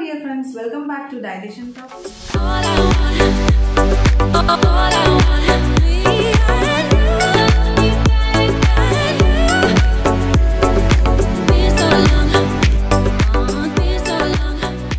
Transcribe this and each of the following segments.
dear friends, welcome back to Dietitian Talk. All I want, all I want, me and you, been so long, oh, been so long.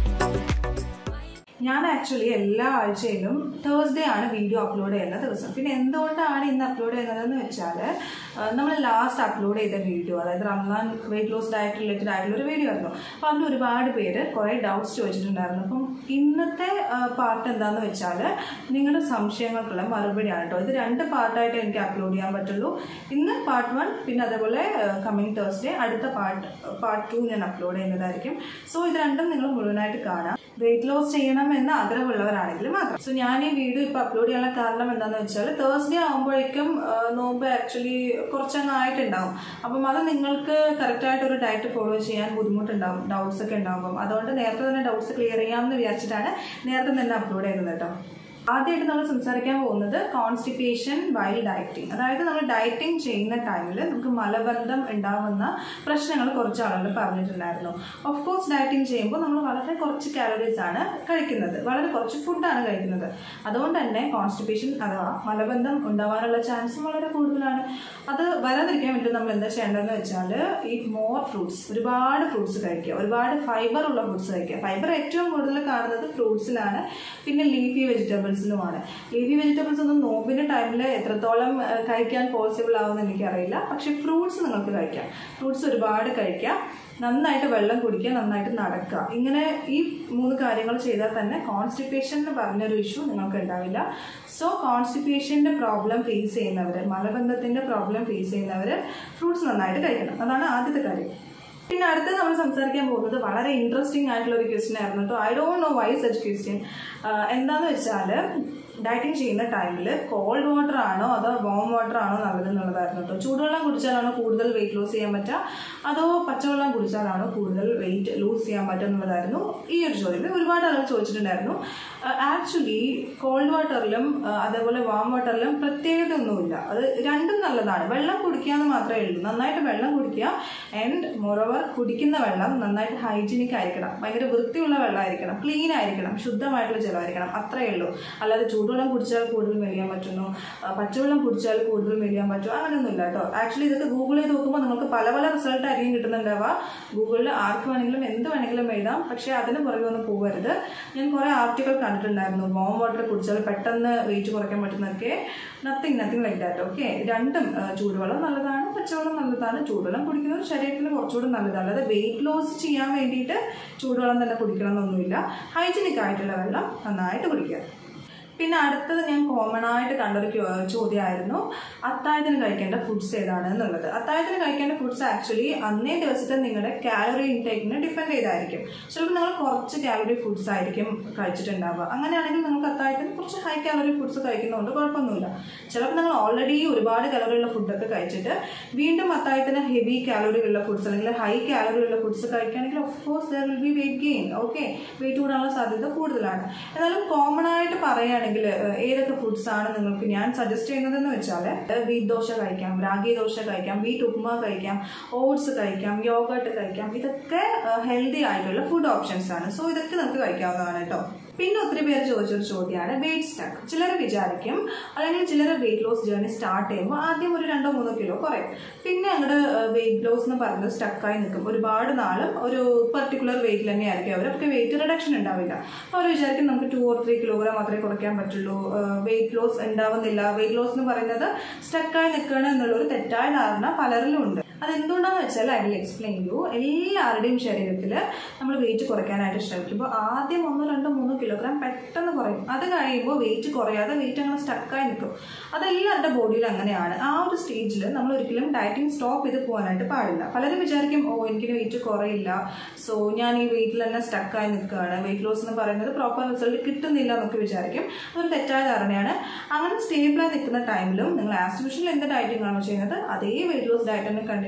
ഞാൻ actually എല്ലാ ആഴ്ചയിലും Thursday ആണ് video upload ചെയ്യുന്ന ദിവസം പിന്നെ എന്തുകൊണ്ടാണ് ഇന്ന് അപ്ലോഡ് ചെയ്യുന്നതെന്ന് വെച്ചാൽ നമ്മൾ ലാസ്റ്റ് അപ്ലോഡ് ചെയ്ത വീഡിയോ അതായത് Ramzan weight loss diet related ആയിട്ടുള്ള ഒരു വീഡിയോ ആയിരുന്നു അപ്പോൾ അതിൽ ഒരുപാട് പേര് കുറേ ഡൗട്ട്സ് ചോദിച്ചിട്ടുണ്ടായിരുന്നു അപ്പം ഇന്നത്തെ പാർട്ട് എന്താണെന്ന് വെച്ചാൽ നിങ്ങളുടെ സംശയങ്ങൾക്കുള്ള മറുപടിയാണ് കേട്ടോ ഇത് രണ്ട് പാർട്ടായിട്ട് എനിക്ക് അപ്ലോഡ് ചെയ്യാൻ പറ്റുള്ളൂ ഇന്ന് പാർട്ട് വൺ പിന്നെ അതേപോലെ കമ്മിങ് തേഴ്സ്ഡേ അടുത്ത പാർട്ട് പാർട്ട് ടു ഞാൻ അപ്ലോഡ് ചെയ്യുന്നതായിരിക്കും സോ ഇത് രണ്ടും നിങ്ങൾ മുഴുവനായിട്ട് കാണാം വെയിറ്റ് ലോസ് ചെയ്യണം എന്ന് ആഗ്രഹമുള്ളവരാണെങ്കിൽ മാത്രം സോ ഞാൻ ഈ വീഡിയോ ഇപ്പൊ അപ്ലോഡ് ചെയ്യാനുള്ള കാരണം എന്താണെന്ന് വെച്ചാൽ തേഴ്സ്ഡേ ആകുമ്പോഴേക്കും ആ, നോമ്പ് ആക്ച്വലി കുറച്ചങ്ങ് ആയിട്ടുണ്ടാവും അപ്പം അത് നിങ്ങൾക്ക് കറക്റ്റ് ആയിട്ട് ഒരു ഡയറ്റ് ഫോളോ ചെയ്യാൻ ബുദ്ധിമുട്ടുണ്ടാവും ഡൗട്ട്സ് ഒക്കെ ഉണ്ടാകും അതുകൊണ്ട് നേരത്തെ തന്നെ ഡൗട്ട്സ് ക്ലിയർ ചെയ്യാമെന്ന് വിചാരിച്ചിട്ടാണ് നേരത്തെ തന്നെ അപ്ലോഡ് ചെയ്യുന്നത് കേട്ടോ ആദ്യമായിട്ട് നമ്മൾ സംസാരിക്കാൻ പോകുന്നത് കോൺസ്റ്റിപ്പേഷൻ വൈൽ ഡയറ്റിംഗ് അതായത് നമ്മൾ ഡയറ്റിംഗ് ചെയ്യുന്ന ടൈമിൽ നമുക്ക് മലബന്ധം ഉണ്ടാവുന്ന പ്രശ്നങ്ങൾ കുറച്ച് ആളുകൾ പറഞ്ഞിട്ടുണ്ടായിരുന്നു ഓഫ് കോഴ്സ് ഡയറ്റിംഗ് ചെയ്യുമ്പോൾ നമ്മൾ വളരെ കുറച്ച് കാലറീസ് ആണ് കഴിക്കുന്നത് വളരെ കുറച്ച് ഫുഡാണ് കഴിക്കുന്നത് അതുകൊണ്ട് തന്നെ കോൺസ്റ്റിപ്പേഷൻ അഥവാ മലബന്ധം ഉണ്ടാവാനുള്ള ചാൻസും വളരെ കൂടുതലാണ് അത് വരാതിരിക്കാൻ വേണ്ടി നമ്മൾ എന്താ ചെയ്യേണ്ടതെന്ന് വെച്ചാൽ ഈ മോർ ഫ്രൂട്ട്സ് ഒരുപാട് ഫ്രൂട്ട്സ് കഴിക്കുക ഒരുപാട് ഫൈബർ ഉള്ള ഫ്രൂട്ട്സ് കഴിക്കുക ഫൈബർ ഏറ്റവും കൂടുതൽ കാണുന്നത് ഫ്രൂട്ട്സിലാണ് പിന്നെ ലീഫി വെജിറ്റബിൾസിലുമാണ് ലീഫി വെജിറ്റബിൾസ് ഒന്നും നോമ്പിന്റെ ടൈമിൽ എത്രത്തോളം ആ, കഴിക്കാൻ പോസിബിൾ ആവുമെന്ന് എനിക്കറിയില്ല പക്ഷെ ഫ്രൂട്ട്സ് നിങ്ങൾക്ക് കഴിക്കാം ഫ്രൂട്ട്സ് ഒരുപാട് കഴിക്കാം നന്നായിട്ട് വെള്ളം കുടിക്കുക നന്നായിട്ട് നടക്കുക ഇങ്ങനെ ഈ മൂന്ന് കാര്യങ്ങൾ ചെയ്താൽ തന്നെ കോൺസ്റ്റിപ്പേഷൻ എന്ന് പറഞ്ഞൊരു ഇഷ്യൂ നിങ്ങൾക്ക് ഉണ്ടാവില്ല സോ കോൺസ്റ്റിപ്പേഷൻ്റെ പ്രോബ്ലം ഫേസ് ചെയ്യുന്നവർ മലബന്ധത്തിൻ്റെ പ്രോബ്ലം ഫേസ് ചെയ്യുന്നവർ ഫ്രൂട്ട്സ് നന്നായിട്ട് കഴിക്കണം അതാണ് ആദ്യത്തെ കാര്യം പിന്നെ അടുത്ത് നമ്മൾ സംസാരിക്കാൻ പോകുന്നത് വളരെ ഇൻട്രസ്റ്റിംഗ് ആയിട്ടുള്ള ഒരു ക്വസ്റ്റ്യൻ ആയിരുന്നു കേട്ടോ I don't know why such question എന്താന്ന് വെച്ചാൽ ഡയറ്റിംഗ് ചെയ്യുന്ന ടൈമിൽ കോൾഡ് വാട്ടർ ആണോ അതോ വാം വാട്ടർ ആണോ നല്ലത് എന്നുള്ളതായിരുന്നു കേട്ടോ ചൂടുവെള്ളം കുടിച്ചാലാണോ കൂടുതൽ വെയിറ്റ് ലോസ് ചെയ്യാൻ പറ്റുക അതോ പച്ചവെള്ളം കുടിച്ചാലാണോ കൂടുതൽ വെയിറ്റ് ലൂസ് ചെയ്യാൻ പറ്റുക എന്നുള്ളതായിരുന്നു ഈ ഒരു ചോദ്യം ഒരുപാട് ആളുകൾ ചോദിച്ചിട്ടുണ്ടായിരുന്നു ആക്ച്വലി കോൾഡ് വാട്ടറിലും അതേപോലെ വാം വാട്ടറിലും പ്രത്യേകത ഒന്നുമില്ല അത് രണ്ടും നല്ലതാണ് വെള്ളം കുടിക്കുക എന്ന് മാത്രമേ ഉള്ളൂ നന്നായിട്ട് വെള്ളം കുടിക്കുക ആൻഡ് മോറോവർ കുടിക്കുന്ന വെള്ളം നന്നായിട്ട് ഹൈജീനിക് ആയിരിക്കണം ഭയങ്കര വൃത്തിയുള്ള വെള്ളമായിരിക്കണം ക്ലീൻ ആയിരിക്കണം ശുദ്ധമായിട്ടുള്ള ജലമായിരിക്കണം അത്രയേ ഉള്ളൂ അല്ലാതെ ചൂടുവെള്ളം കുടിച്ചാൽ കൂടുതൽ മെലിയാൻ പറ്റുന്നു ആ, പച്ചവെള്ളം കുടിച്ചാൽ കൂടുതൽ മെലിയാൻ പറ്റും അങ്ങനെയൊന്നുമില്ല കേട്ടോ ആക്ച്വലി ഇതൊക്കെ ഗൂഗിൾ ചെയ്ത് നോക്കുമ്പോൾ നിങ്ങൾക്ക് പല പല റിസൾട്ട് ആയിരിക്കും കിട്ടുന്നുണ്ടാവുക ഗൂഗിളിൽ ആർക്ക് വേണമെങ്കിലും എന്ത് വേണമെങ്കിലും എഴുതാം പക്ഷേ അതിന് പുറകെ ഒന്നും പോകരുത് ഞാൻ കുറേ ആർട്ടിക്കിൾ കണ്ടിട്ടുണ്ടായിരുന്നു വാം വാട്ടർ കുടിച്ചാൽ പെട്ടെന്ന് വെയിറ്റ് കുറയ്ക്കാൻ പറ്റുന്നതൊക്കെ nothing nothing like that okay രണ്ടും ആ, ചൂടുവെള്ളം നല്ലതാണ് പച്ചവെള്ളം നല്ലതാണ് ചൂടുവെള്ളം കുടിക്കുന്നത് ശരീരത്തിന് കുറച്ചുകൂടി നല്ലതാണ് അല്ലാതെ വെയിറ്റ് ലോസ് ചെയ്യാൻ വേണ്ടിയിട്ട് ചൂടുവെള്ളം തന്നെ കുടിക്കണം എന്നൊന്നുമില്ല ഹൈജീനിക് ആയിട്ടുള്ള വെള്ളം നന്നായിട്ട് കുടിക്കുക പിന്നെ അടുത്തത് ഞാൻ കോമൺ ആയിട്ട് കണ്ടൊരു ക്യോ- ചോദ്യമായിരുന്നു അത്താഴത്തിന് കഴിക്കേണ്ട ഫുഡ്സ് ഏതാണ് എന്നുള്ളത് അത്താഴത്തിന് കഴിക്കേണ്ട ഫുഡ്സ് ആക്ച്വലി അന്നേ ദിവസത്തെ നിങ്ങളുടെ കാലറി ഇൻടേക്കിനെ ഡിപ്പെൻഡ് ചെയ്തായിരിക്കും ചിലപ്പോൾ നിങ്ങൾ കുറച്ച് കാലറി ഫുഡ്സ് ആയിരിക്കും കഴിച്ചിട്ടുണ്ടാവുക അങ്ങനെയാണെങ്കിൽ നിങ്ങൾക്ക് അത്താഴത്തിന് കുറച്ച് ഹൈ കാലറി ഫുഡ്സ് കഴിക്കുന്നതുകൊണ്ട് കുഴപ്പമൊന്നുമില്ല ചിലപ്പോൾ നിങ്ങൾ ഓൾറെഡി ഒരുപാട് കാലറി ഉള്ള ഫുഡൊക്കെ കഴിച്ചിട്ട് വീണ്ടും അത്താഴത്തിന് ഹെവി കാലറി ഉള്ള ഫുഡ്സ് അല്ലെങ്കിൽ ഹൈ കാലറി ഉള്ള ഫുഡ്സ് കഴിക്കുകയാണെങ്കിൽ of course there will be weight gain okay weight കൂടാനുള്ള സാധ്യത കൂടുതലാണ് എന്നാലും കോമൺ ആയിട്ട് പറയുകയാണെങ്കിൽ ഏഹ്, ഏതൊക്കെ ഫുഡ്സ് ആണ് നിങ്ങൾക്ക് ഞാൻ സജസ്റ്റ് ചെയ്യുന്നതെന്ന് വെച്ചാൽ വീറ്റ് ദോശ കഴിക്കാം രാഗി ദോശ കഴിക്കാം വീറ്റ് ഉപ്മ കഴിക്കാം ഓട്സ് കഴിക്കാം യോഗട്ട് കഴിക്കാം ഇതൊക്കെ ഹെൽത്തി ആയിട്ടുള്ള ഫുഡ് ഓപ്ഷൻസ് ആണ് സോ ഇതൊക്കെ നമുക്ക് കഴിക്കാവുന്നതാണ് കേട്ടോ പിന്നെ ഒത്തിരി പേര് ചോദിച്ചൊരു ചോദ്യമാണ് വെയിറ്റ് സ്റ്റക്ക് ചിലർ വിചാരിക്കും അല്ലെങ്കിൽ ചിലർ വെയിറ്റ് ലോസ് ജേർണി സ്റ്റാർട്ട് ചെയ്യുമ്പോൾ ആദ്യം ഒരു രണ്ടോ മൂന്നോ കിലോ കുറയും പിന്നെ അങ്ങോട്ട് വെയിറ്റ് ലോസ് എന്ന് പറയുന്നത് സ്റ്റക്കായി നിൽക്കും ഒരുപാട് നാളും ഒരു പെർട്ടിക്കുലർ വെയിറ്റിൽ തന്നെയായിരിക്കും അവർ അവർക്ക് വെയിറ്റ് റിഡക്ഷൻ ഉണ്ടാവില്ല അപ്പോൾ അവർ വിചാരിക്കും നമുക്ക് ടു ഓർ ത്രീ കിലോഗ്രാം മാത്രമേ കുറയ്ക്കാൻ പറ്റുള്ളൂ വെയിറ്റ് ലോസ് ഉണ്ടാവുന്നില്ല വെയിറ്റ് ലോസ് എന്ന് പറയുന്നത് സ്റ്റക്കായി നിൽക്കണം എന്നുള്ള ഒരു തെറ്റായ ധാരണ പലരിലും ഉണ്ട് അതെന്തുകൊണ്ടാന്ന് വെച്ചാൽ ഐ വിൽ എക്സ്പ്ലെയിൻ യു എല്ലാവരുടെയും ശരീരത്തിൽ നമ്മൾ വെയിറ്റ് കുറയ്ക്കാനായിട്ട് ശ്രമിക്കുമ്പോൾ ആദ്യം ഒന്നോ രണ്ടോ മൂന്നോ കിലോഗ്രാം പെട്ടെന്ന് കുറയും അത് കഴിയുമ്പോൾ വെയിറ്റ് കുറയാതെ വെയിറ്റ് അങ്ങനെ സ്റ്റക്കായി നിൽക്കും അതെല്ലാവരുടെ ബോഡിയിൽ അങ്ങനെയാണ് ആ ഒരു സ്റ്റേജിൽ നമ്മൾ ഒരിക്കലും ഡയറ്റിംഗ് സ്റ്റോപ്പ് ചെയ്ത് പോകാനായിട്ട് പാടില്ല പലരും വിചാരിക്കും ഓ എനിക്ക് വെയിറ്റ് കുറയില്ല സോ ഞാൻ ഈ വെയിറ്റിൽ തന്നെ സ്റ്റക്കായി നിൽക്കുകയാണ് വെയിറ്റ് ലോസ് എന്ന് പറയുന്നത് പ്രോപ്പർ റിസൾട്ട് കിട്ടുന്നില്ല എന്നൊക്കെ വിചാരിക്കും അതൊരു തെറ്റായ ധാരണയാണ് അങ്ങനെ സ്റ്റേബിളായി നിൽക്കുന്ന ടൈമിലും നിങ്ങൾ ആസ് യൂഷ്വൽ എന്ത് ഡയറ്റിംഗ് ആണോ ചെയ്യുന്നത് അതേ വെയിറ്റ് ലോസ് ഡയറ്റ് തന്നെ കണ്ടിന്യൂ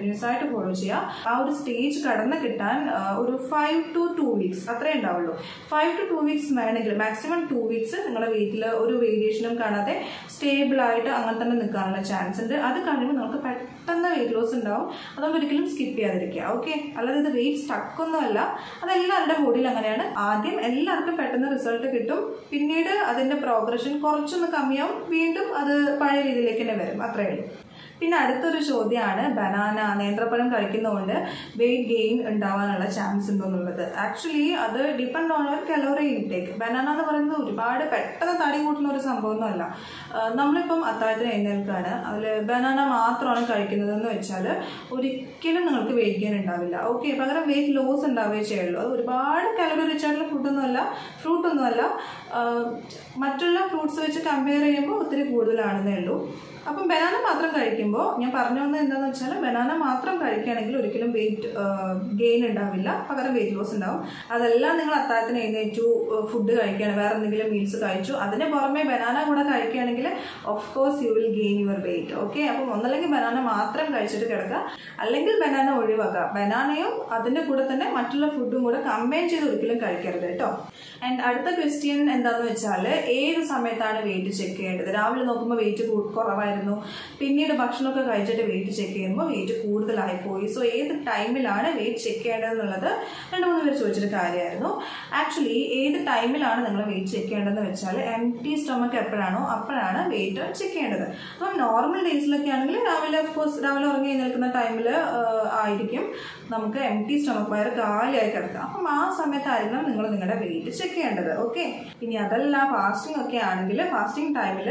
കണ്ടിന്യൂസ് ആയിട്ട് ഫോളോ ചെയ്യുക ആ ഒരു സ്റ്റേജ് കടന്ന് കിട്ടാൻ ആ, ഒരു ഫൈവ് ടു ടു വീക്സ് അത്രേ ഉണ്ടാവുള്ളൂ ഫൈവ് ടു ടു വീക്സ് വേണമെങ്കിൽ മാക്സിമം ടു വീക്സ് നിങ്ങളുടെ വെയിറ്റിൽ ഒരു വേരിയേഷനും കാണാതെ സ്റ്റേബിൾ ആയിട്ട് അങ്ങനെ തന്നെ നിൽക്കാനുള്ള ചാൻസ് ഉണ്ട് അത് കഴിയുമ്പോൾ നമുക്ക് പെട്ടെന്ന് വെയിറ്റ് ലോസ് ഉണ്ടാവും അതുകൊണ്ട് ഒരിക്കലും സ്കിപ്പ് ചെയ്യാതിരിക്കുക ഓക്കെ അല്ലാതെ ഇത് വെയിറ്റ് സ്റ്റക്കൊന്നുമല്ല അതെല്ലാവരുടെ ബോഡിയിൽ അങ്ങനെയാണ് ആദ്യം എല്ലാവർക്കും പെട്ടെന്ന് റിസൾട്ട് കിട്ടും പിന്നീട് അതിന്റെ പ്രോഗ്രഷൻ കുറച്ചൊന്ന് കമ്മിയാവും വീണ്ടും അത് പഴയ രീതിയിലേക്ക് തന്നെ വരും അത്രയേ ഉള്ളൂ പിന്നെ അടുത്തൊരു ചോദ്യമാണ് ബനാന നേന്ത്രപ്പഴം കഴിക്കുന്നതുകൊണ്ട് വെയിറ്റ് ഗെയിൻ ഉണ്ടാവാനുള്ള ചാൻസ് ഉണ്ടോ എന്നുള്ളത് ആക്ച്വലി അത് ഡിപ്പെൻഡ് ഓൺ ഒരു കലോറി ഇൻടേക്ക് ബനാന എന്ന് പറയുന്നത് ഒരുപാട് പെട്ടെന്ന് തടി കൂട്ടുന്ന ഒരു സംഭവമൊന്നുമല്ല ആ, നമ്മളിപ്പം അത്താഴത്തിന് എഴുന്നേൽക്കാണ് അതിൽ ബനാന മാത്രമാണ് കഴിക്കുന്നതെന്ന് വെച്ചാൽ ഒരിക്കലും നിങ്ങൾക്ക് വെയിറ്റ് ഗെയിൻ ഉണ്ടാവില്ല ഓക്കെ പകരം വെയിറ്റ് ലോസ് ഉണ്ടാവുകയേ ചെയ്യുള്ളൂ അത് ഒരുപാട് കലോറി റിച്ച് ആയിട്ടുള്ള ഫുഡൊന്നുമല്ല ഫ്രൂട്ട് ഒന്നുമല്ല ആ, മറ്റുള്ള ഫ്രൂട്ട്സ് വെച്ച് കമ്പയർ ചെയ്യുമ്പോൾ ഒത്തിരി കൂടുതലാണെന്നേ ഉള്ളൂ അപ്പം ബനാന മാത്രം കഴിക്കുമ്പോൾ ഞാൻ പറഞ്ഞു വന്നത് എന്താണെന്ന് വെച്ചാൽ ബനാന മാത്രം കഴിക്കുകയാണെങ്കിൽ ഒരിക്കലും വെയിറ്റ് ഗെയിൻ ഉണ്ടാവില്ല പകരം വെയിറ്റ് ലോസ് ഉണ്ടാവും അതെല്ലാം നിങ്ങൾ അത്താഴത്തിന് എഴുന്നേറ്റു ഫുഡ് കഴിക്കുകയാണ് വേറെ എന്തെങ്കിലും മീൽസ് കഴിച്ചു അതിന് പുറമെ ബനാന കൂടെ കഴിക്കുകയാണെങ്കിൽ of course you will gain your weight okay അപ്പം ഒന്നല്ലെങ്കിൽ ബനാന മാത്രം കഴിച്ചിട്ട് കിടക്കുക അല്ലെങ്കിൽ ബനാന ഒഴിവാക്കുക ബനാനയും അതിൻ്റെ കൂടെ തന്നെ മറ്റുള്ള ഫുഡും കൂടെ കമ്പൈൻ ചെയ്ത് ഒരിക്കലും കഴിക്കരുത് കേട്ടോ ആൻഡ് അടുത്ത ക്വസ്റ്റ്യൻ എന്താണെന്ന് വെച്ചാൽ ഏത് സമയത്താണ് വെയിറ്റ് ചെക്ക് ചെയ്യേണ്ടത് രാവിലെ നോക്കുമ്പോൾ വെയിറ്റ് കുറവായിരുന്നു പിന്നീട് ഭക്ഷണമൊക്കെ കഴിച്ചിട്ട് വെയിറ്റ് ചെക്ക് ചെയ്യുമ്പോൾ വെയിറ്റ് കൂടുതലായി പോയി സോ ഏത് ടൈമിലാണ് വെയിറ്റ് ചെക്ക് ചെയ്യേണ്ടതെന്നുള്ളത് രണ്ട് മൂന്ന് പേര് ചോദിച്ചൊരു കാര്യമായിരുന്നു ആക്ച്വലി ഏത് ടൈമിലാണ് നിങ്ങൾ വെയിറ്റ് ചെക്ക് ചെയ്യേണ്ടതെന്ന് വെച്ചാൽ എം ടി സ്റ്റൊമക്ക് എപ്പോഴാണോ അപ്പോഴാണ് വെയിറ്റ് ചെക്ക് ചെയ്യേണ്ടത് അപ്പം നോർമൽ ഡേയ്സിലൊക്കെ ആണെങ്കിൽ രാവിലെ കോഴ്സ് രാവിലെ ഉറങ്ങി നിൽക്കുന്ന ടൈമിൽ ആയിരിക്കും നമുക്ക് എം ടി സ്റ്റൊമക്ക് വയറ് കാലിയായി കിടക്കാം അപ്പം ആ സമയത്തായിരിക്കണം നിങ്ങൾ നിങ്ങളുടെ വെയിറ്റ് ചെക്ക് ചെയ്യേണ്ടത് ഓക്കെ ഇനി അതല്ല ഫാസ്റ്റിംഗ് ഒക്കെ ആണെങ്കിൽ ഫാസ്റ്റിംഗ് ടൈമിൽ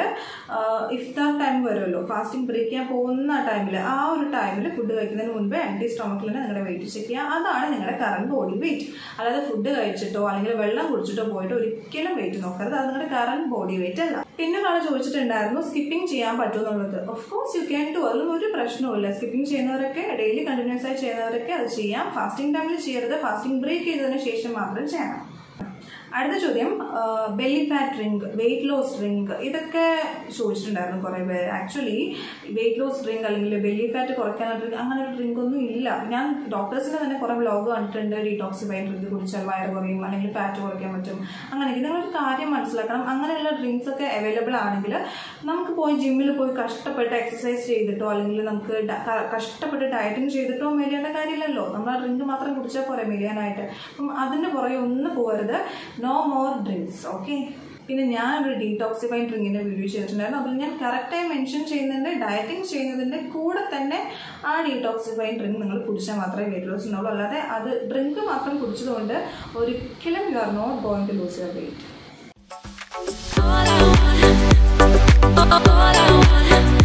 ഇഫ്താർ ടൈം വരുമല്ലോ ഫാസ്റ്റിംഗ് ബ്രേക്ക് ചെയ്യാൻ പോകുന്ന ടൈമിൽ ആ ഒരു ടൈമിൽ ഫുഡ് കഴിക്കുന്നതിന് മുൻപ് എം ടി സ്റ്റൊമക്കിൽ തന്നെ നിങ്ങളുടെ വെയിറ്റ് ചെക്ക് ചെയ്യുക അതാണ് നിങ്ങളുടെ കറണ്ട് ബോഡി വെയിറ്റ് അല്ലാതെ ഫുഡ് കഴിച്ചിട്ടോ അല്ലെങ്കിൽ വെള്ളം കുടിച്ചിട്ടോ പോയിട്ട് ഒരിക്കലും വെയിറ്റ് നോക്കരുത് അത് നിങ്ങളുടെ കറണ്ട് ബോഡി വെയിറ്റ് അല്ല പിന്നെ ഒരാൾ ചോദിച്ചിട്ടുണ്ടായിരുന്നു സ്കിപ്പിംഗ് ചെയ്യാൻ പറ്റുമോ എന്നുള്ളത് of course you can do അതിലൊന്നും ഒരു പ്രശ്നവുമില്ല സ്കിപ്പിംഗ് ചെയ്യുന്നവരൊക്കെ ഡെയിലി കണ്ടിന്യൂസ് ആയി ചെയ്യുന്നവരൊക്കെ അത് ചെയ്യാം ഫാസ്റ്റിംഗ് ടൈമിൽ ചെയ്യരുത് ഫാസ്റ്റിംഗ് ബ്രേക്ക് ചെയ്തതിന് ശേഷം മാത്രം ചെയ്യണം അടുത്ത ചോദ്യം belly fat drink weight loss drink ഇതൊക്കെ ചോദിച്ചിട്ടുണ്ടായിരുന്നു കുറേ പേര് ആക്ച്വലി വെയിറ്റ് ലോസ് ഡ്രിങ്ക് അല്ലെങ്കിൽ ബെല്ലി ഫാറ്റ് കുറയ്ക്കാനുള്ള ഡ്രിങ്ക് അങ്ങനെ ഒരു ഡ്രിങ്ക് ഒന്നും ഇല്ല ഞാൻ ഡോക്ടേഴ്സിന് തന്നെ കുറേ വ്ലോഗ് കണ്ടിട്ടുണ്ട് ഡീടോക്സിഫൈ ഡ്രിങ്ക് കുടിച്ചാൽ വയറ് കുറയും അല്ലെങ്കിൽ ഫാറ്റ് കുറയ്ക്കാൻ പറ്റും അങ്ങനെയൊക്കെ നിങ്ങളൊരു കാര്യം മനസ്സിലാക്കണം അങ്ങനെയുള്ള ഡ്രിങ്ക്സ് ഒക്കെ അവൈലബിൾ ആണെങ്കിൽ നമുക്ക് പോയി ജിമ്മിൽ പോയി കഷ്ടപ്പെട്ട് എക്സസൈസ് ചെയ്തിട്ടോ അല്ലെങ്കിൽ നമുക്ക് ഡ- ക- കഷ്ടപ്പെട്ട് ഡയറ്റിംഗ് ചെയ്തിട്ടോ മെലിയേണ്ട കാര്യമില്ലല്ലോ നമ്മൾ ആ ഡ്രിങ്ക് മാത്രം കുടിച്ചാൽ പോരെ മെലിയാനായിട്ട് അപ്പം അതിൻ്റെ പുറകെ ഒന്നും പോകരുത് നോ മോർ ഡ്രിങ്ക്സ് ഓക്കെ പിന്നെ ഞാനൊരു ഡീടോക്സിഫൈങ് ഡ്രിങ്കിൻ്റെ വീഡിയോ ചെയ്തിട്ടുണ്ടായിരുന്നു അതിൽ ഞാൻ കറക്റ്റായി മെൻഷൻ ചെയ്യുന്നുണ്ട് ഡയറ്റിംഗ് ചെയ്യുന്നതിൻ്റെ കൂടെ തന്നെ ആ ഡീടോക്സിഫൈങ് ഡ്രിങ്ക് നിങ്ങൾ കുടിച്ചാൽ മാത്രമേ വെയിറ്റ് ലോസ് ഉണ്ടാവുള്ളൂ അല്ലാതെ അത് ഡ്രിങ്ക് മാത്രം കുടിച്ചതുകൊണ്ട് ഒരിക്കലും you are not going to lose your weight All I want, all I want.